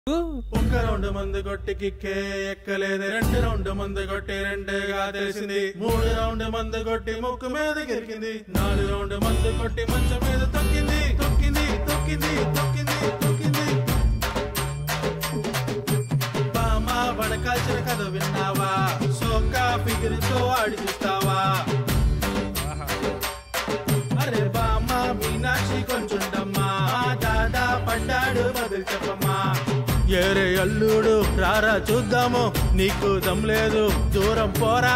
ఒక్క రౌండ్ మందు కొట్టి కిక్కే ఎక్కలేదు రెండు రౌండ్ మందు కొట్టి రెండేగా తెలిసింది మూడు రౌండ్ మందు కొట్టి ముక్కు మీద గిరికింది నాలుగు రౌండ్ మందు కొట్టి మంచం మీద తొక్కింది తొక్కింది తొక్కింది తొక్కింది తొక్కింది బామా వడకాల్చిన కథ విన్నావా సోకా ఫిగర్ తో ఆడి చూస్తావా అరే బామ్మ మీనాక్షి కొంచెం డమ్మా దాదా పడ్డాడు బదులు చెప్పమ్మా ఏరే అల్లుడు రారా చూద్దాము నీకు దమ్ లేదు దూరం పోరా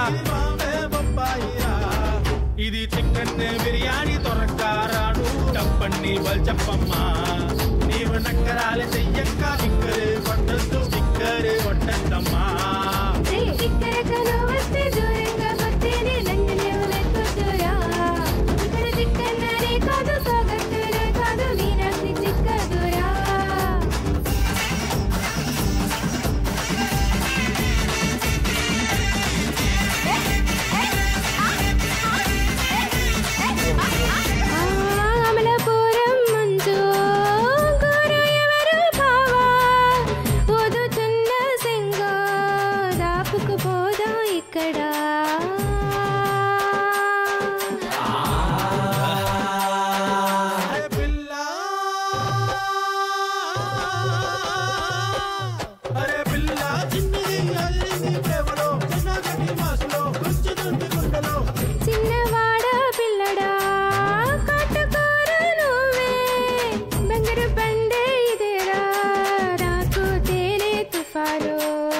ఇది చికెన్ బిర్యానీ దొరకారాడు చెప్పండి బల్ చెప్పమ్మా నీవు నక్కరాలు చెయ్యక్క విక్కరే కొట్టద్దు విక్కరే కొట్టద్దమ్మా ఇక్కడికను వస్తే దూరంగా వస్తేనే లండనే వెతుకుతురా ఇక్కడ దిక్కన్నరే కాదు సాగట్టురే కాదు మీనాక్షి చిక్కదురా అమలాపురం మంచు గురు ఎవరు బావా ఓదుతున్న సింగ దాపుకుపోదా ఇక్కడ అరే పిల్ల అరే పిల్ల చిన్నది అల్లింది ప్రేమలో చిన్నగటి మాసులో గుంచుతుంది గుండెలో చిన్నవాడ పిల్లడా కాటుకోర నువ్వే బంగారు బండే ఇదేరా నాకు తేలే తుఫాను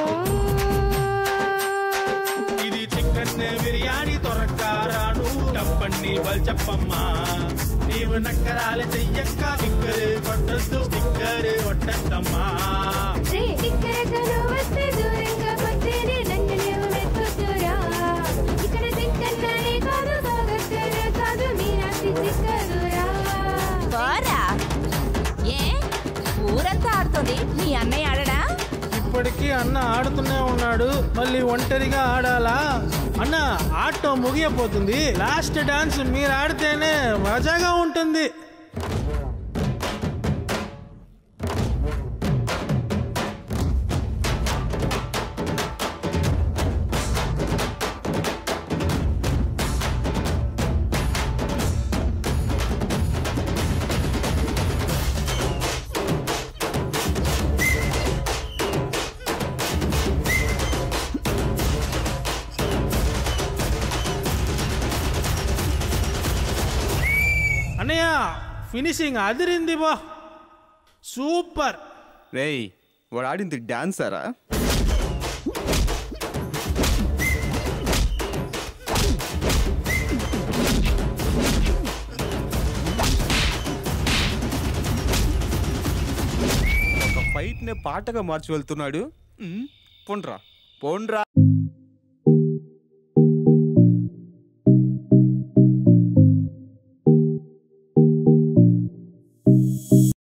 ఇది చికెన్ బిర్యానీ దొరకారాను చెప్పండి బల్ చెప్పమ్మా నీవు నక్కరాలు చెయ్యక్క విక్కరే కొట్టద్దు విక్కరే కొట్టద్దమ్మా రే ఇక్కడికను వస్తే దూరంగా వస్తేనే లండనే వెతుకుతురా ఇక్కడ దిక్కన్నరే కాదు సాగట్టరే కాదు మీనాక్షి చిక్కదురా పోరా ఏ ఊరంతా ఆడుతుంది మీ అన్నయ్య ఆడడా ఇప్పటికీ అన్న ఆడుతూనే ఉన్నాడు మళ్ళీ ఒంటరిగా ఆడాలా అన్న ఆటో ముగియపోతుంది లాస్ట్ డాన్స్ మీరు ఆడితేనే మజాగా ఉంటుంది అన్నయ్య ఫినిషింగ్ అదిరింది బా సూపర్ రేయ్ వాడు ఆడింది డాన్సరా ఒక ఫైట్ నే పాటగా మార్చి వెళ్తున్నాడు ఉమ్, పోండ్రా పోండ్రా